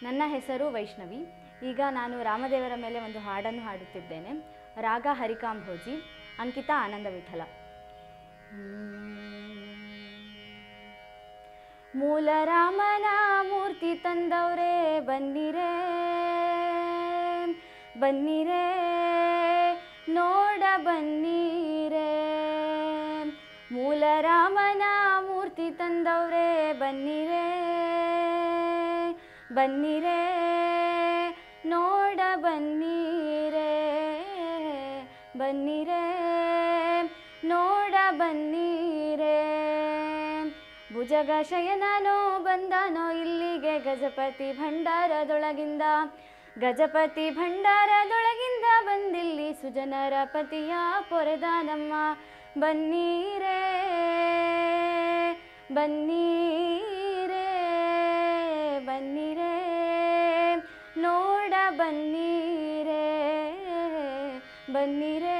ನನ್ನ ಹೆಸರು ವೈಷ್ಣವಿ ಈಗ ನಾನು ರಾಮದೇವರ ಮೇಲೆ ಒಂದು ಹಾಡನ್ನು ಹಾಡುತ್ತಿದ್ದೇನೆ ರಾಗ ಹರಿಕಾಂಭೋಜಿ ಅಂಕಿತ ಆನಂದ ವಿಠಲ ಮೂಲ ರಾಮನ ಮೂರ್ತಿ ತಂದವ್ರೆ ಬನ್ನಿರೇ ಬನ್ನಿರೇ ನೋಡ ಬನ್ನಿರೇ ಮೂಲ ರಾಮನ ಮೂರ್ತಿ ತಂದವ್ರೆ ಬನ್ನಿರೇ ಬನ್ನಿರೇ ನೋಡ ಬನ್ನಿರೇ ಬನ್ನಿರೇ ನೋಡ ಬನ್ನಿರೇ ಭುಜಗ ಶಯನನೋ ಬಂದನೋ ಇಲ್ಲಿಗೆ ಗಜಪತಿ ಭಂಡಾರದೊಳಗಿಂದ ಗಜಪತಿ ಭಂಡಾರದೊಳಗಿಂದ ಬಂದಿಲ್ಲಿ ಸುಜನರ ಪತಿಯ ಪೊರೆದ ನಮ್ಮ ಬನ್ನೀರೇ ಬನ್ನೀರೇ ಬನ್ನಿರೇ ನೋಡ ಬನ್ನೀರೇ ಬನ್ನಿರೇ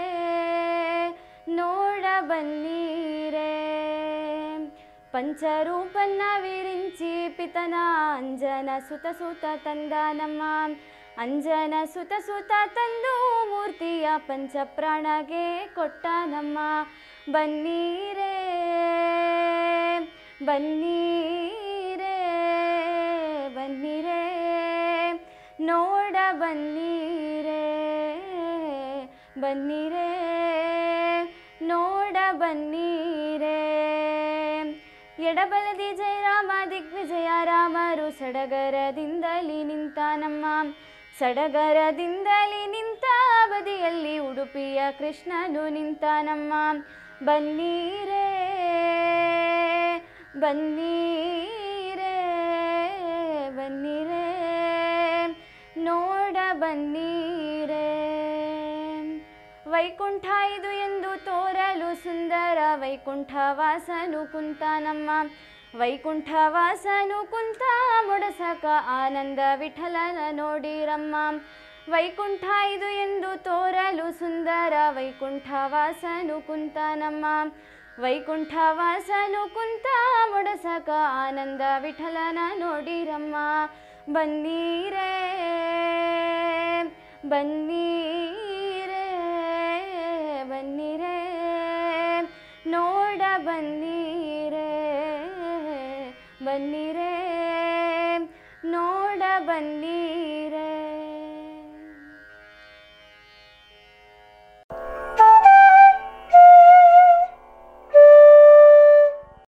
ನೋಡ ಬನ್ನೀರೇ ಪಂಚರೂಪನ್ನ ವಿರಿಂಚಿ ಪಿತನ ಅಂಜನ ಸುತ ಸುತ ತಂದ ನಮ್ಮ ಅಂಜನ ಸುತ ಸುತ ತಂದು ಮೂರ್ತಿಯ ಪಂಚಪ್ರಾಣಗೆ ಕೊಟ್ಟ ನಮ್ಮ ಬನ್ನೀರೇ ಬನ್ನೀರೇ ಬನ್ನಿರೇ ನೋಡ ಬನ್ನೀರೇ ಬನ್ನಿರೇ ನೋಡ ಬನ್ನೀರೇ ಎಡಬಲದಿ ಜಯರಾಮ ದಿಗ್ವಿಜಯ ರಾಮರು ಸಡಗರದಿಂದಲಿ ನಿಂತ ನಮ್ಮ ಸಡಗರದಿಂದಲಿ ನಿಂತ ಬದಿಯಲ್ಲಿ ಉಡುಪಿಯ ಕೃಷ್ಣನು ನಿಂತ ನಮ್ಮ ಬನ್ನೀರೇ ಬನ್ನೀರೇ ಬನ್ನಿರೇ ನೋಡ ಬನ್ನೀರೇ ವೈಕುಂಠ ಇದು ಎಂದು ತೋರಲು ಸುಂದರ ವೈಕುಂಠ ವಾಸನು ಕುಂತ ನಮ್ಮ ವೈಕುಂಠ ವಾಸನು ಕುಂತ ಮುಡಸಕ ಆನಂದ ವಿಠಲನ ನೋಡಿರಮ್ಮ ವೈಕುಂಠ ಇದು ಎಂದು ತೋರಲು ಸುಂದರ ವೈಕುಂಠ ವಾಸನು ಕುಂತ ನಮ್ಮ ವೈಕುಂಠ ವಾಸನು ಕುಂತ ಮುಡಸಕ ಆನಂದ ವಿಠಲನ ನೋಡಿರಮ್ಮ ಬನ್ನೀರೇ ಬನ್ನೀರೇ ಬನ್ನಿರೇ ನೋಡ ಬನ್ನೀರೇ ಬನ್ನಿರೇ ನೋಡ ಬನ್ನಿ